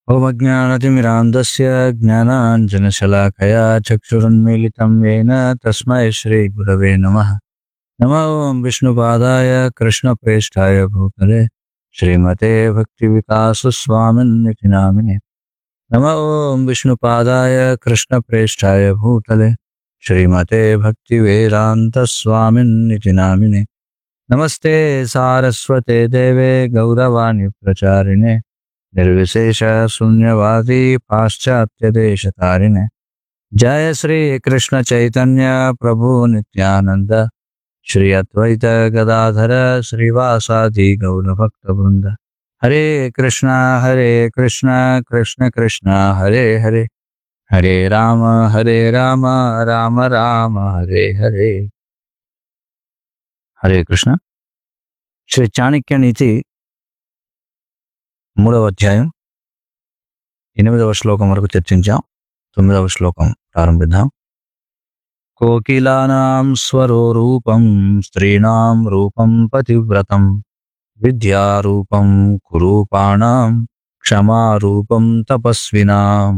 ఓమజ్ఞానతిమిరాంధస్య జ్ఞానాంజనశలాకయా చక్షురున్మీలితం येन తస్మై శ్రీగురవే నమః నమ ఓం విష్ణుపాదాయ కృష్ణప్రేష్ఠాయ భూతలే శ్రీమతే భక్తివికాసస్వామిన్నితి నామినే నమ ఓం విష్ణుపాదాయ కృష్ణప్రేష్ఠాయ భూతలే శ్రీమతే భక్తివేదాంతస్వామిన్నితి నామినే నమస్తే సారస్వతే దేవే గౌరవాణి ప్రచారిణే నిర్విశేష శూన్యవాది పాశ్చాత్య దేశతారిణే జయ శ్రీ కృష్ణ చైతన్య ప్రభు నిత్యానంద శ్రీ అద్వైత గదాధర శ్రీవాసాది గౌర భక్త బృంద హరే కృష్ణ హరే కృష్ణ కృష్ణ కృష్ణ హరే హరే హరే రామ హరే రామ రామ రామ హరే హరే హరే కృష్ణ శ్రీ చాణక్య నీతి మూడవ అధ్యాయం ఎనిమిదవ శ్లోకం వరకు చర్చించాం తొమ్మిదవ శ్లోకం ప్రారంభిద్దాం కోకిలానాం స్వరో రూపం స్త్రీణాం రూపం పతివ్రతం విద్యారూపం కురూపాణం క్షమారూపం తపస్వినాం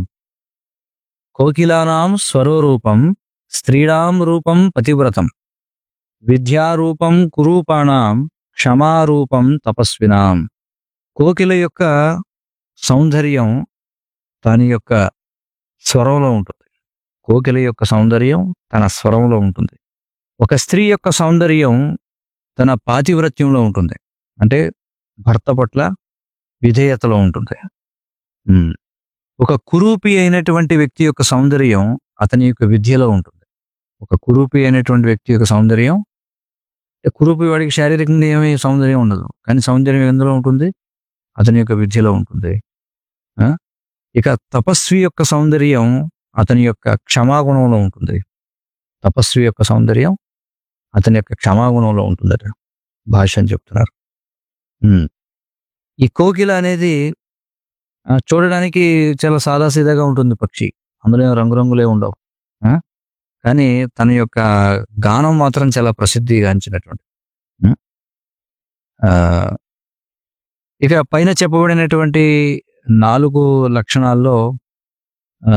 కోకిలానాం స్వరో రూపం స్త్రీణాం రూపం పతివ్రతం విద్యారూపం కురూపాణం క్షమారూపం తపస్వినాం కోకిల యొక్క సౌందర్యం దాని యొక్క స్వరంలో ఉంటుంది కోకిల యొక్క సౌందర్యం తన స్వరంలో ఉంటుంది ఒక స్త్రీ యొక్క సౌందర్యం తన పాతివ్రత్యంలో ఉంటుంది అంటే భర్త పట్ల విధేయతలో ఉంటుంది ఉమ్. ఒక కురూపి అయినటువంటి వ్యక్తి యొక్క సౌందర్యం అతని యొక్క విద్యలో ఉంటుంది ఒక కురూపి అయినటువంటి వ్యక్తి యొక్క సౌందర్యం అంటే కురూపి వాడికి శారీరకంగా ఏమీ సౌందర్యం ఉండదు కానీ సౌందర్యం ఎందులో ఉంటుంది అతని యొక్క విద్యలో ఉంటుంది ఆ? ఇక తపస్వి యొక్క సౌందర్యం అతని యొక్క క్షమాగుణంలో ఉంటుంది తపస్వి యొక్క సౌందర్యం అతని యొక్క క్షమాగుణంలో ఉంటుందట భాష అని చెప్తున్నారు ఉమ్. ఈ కోకిల అనేది ఆ, చూడడానికి చాలా సాదాసీదాగా ఉంటుంది పక్షి అందులో ఏం రంగురంగులే ఉండవు ఆ? కానీ తన యొక్క గానం మాత్రం చాలా ప్రసిద్ధిగాంచినటువంటి ఉమ్. ఆ, ఇక పైన చెప్పబడినటువంటి నాలుగు లక్షణాల్లో ఆ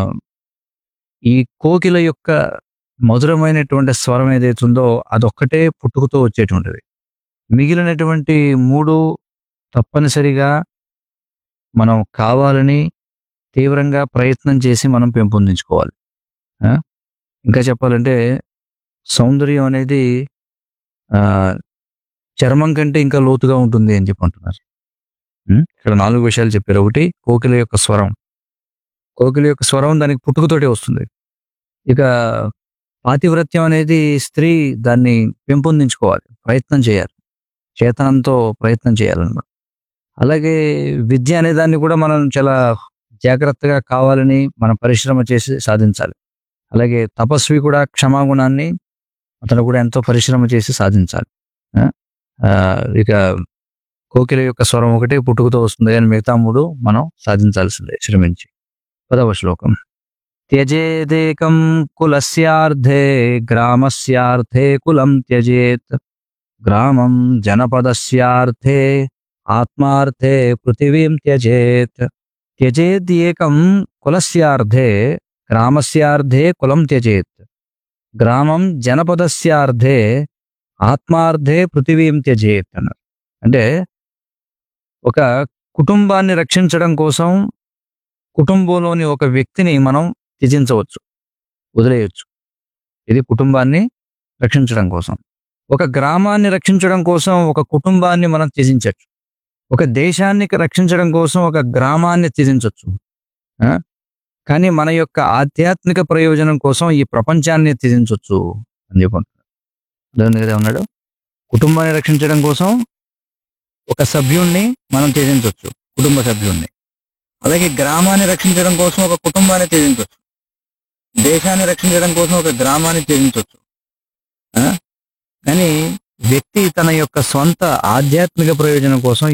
ఈ కోకిల యొక్క మధురమైనటువంటి స్వరం ఏదైతుందో అదొక్కటే పుట్టుకతో వచ్చేటువంటిది మిగిలినటువంటి మూడు తప్పనిసరిగా మనం కావాలని తీవ్రంగా ప్రయత్నం చేసి మనం పెంపొందించుకోవాలి ఆ? ఇంకా చెప్పాలంటే సౌందర్యం అనేది ఆ చర్మం కంటే ఇంకా లోతుగా ఉంటుంది అని చెప్పి అంటున్నారు ఉం? ఇక్కడ నాలుగు విషయాలు చెప్పారు ఒకటి కోకిల యొక్క స్వరం కోకిల యొక్క స్వరం దానికి పుట్టుకతోటే వస్తుంది ఇక పాతివ్రత్యం అనేది స్త్రీ దాన్ని పెంపొందించుకోవాలి ప్రయత్నం చేయాలి చేతనంతో ప్రయత్నం చేయాలన్నమాట అలాగే విద్య అనే దాన్ని కూడా మనం చాలా జాగ్రత్తగా కావాలని మనం పరిశ్రమ చేసి సాధించాలి అలాగే తపస్వి కూడా క్షమాగుణాన్ని అతను కూడా ఎంతో పరిశ్రమ చేసి సాధించాలి ఆ? ఆ, ఇక కోకిల యొక్క స్వరం ఒకటి పుట్టుకతో వస్తుంది అని మిగతా మూడు మనం సాధించాల్సిందే శ్రమించి పదవ శ్లోకం త్యజేదేకం కులస్యార్థే గ్రామస్యార్థే కులం త్యజేత్ గ్రామం జనపదస్యార్థే ఆత్మార్థే పృథివీం త్యజేత్ త్యజేద్యేకం కులస్యార్థే గ్రామస్యార్థే కులం త్యజేత్ గ్రామం జనపదస్యార్థే ఆత్మార్థే పృథివీం త్యజేత్ అన్నారు అంటే ఒక కుటుంబాన్ని రక్షించడం కోసం కుటుంబంలోని ఒక వ్యక్తిని మనం త్యజించవచ్చు వదిలేయచ్చు ఇది కుటుంబాన్ని రక్షించడం కోసం ఒక గ్రామాన్ని రక్షించడం కోసం ఒక కుటుంబాన్ని మనం త్యజించవచ్చు ఒక దేశాన్ని రక్షించడం కోసం ఒక గ్రామాన్ని త్యజించవచ్చు ఆ? కానీ మన యొక్క ఆధ్యాత్మిక ప్రయోజనం కోసం ఈ ప్రపంచాన్ని త్యజించవచ్చు అని చెప్పంటున్నాడు అర్థమైంది కదా ఉన్నాడు కుటుంబాన్ని రక్షించడం కోసం ఒక సభ్యుణ్ణి మనం త్యజించవచ్చు కుటుంబ సభ్యుణ్ణి అలాగే గ్రామాన్ని రక్షించడం కోసం ఒక కుటుంబాన్ని త్యజించవచ్చు దేశాన్ని రక్షించడం కోసం ఒక గ్రామాన్ని త్యజించవచ్చు ఆ? కానీ వ్యక్తి తన యొక్క సొంత ఆధ్యాత్మిక ప్రయోజనం కోసం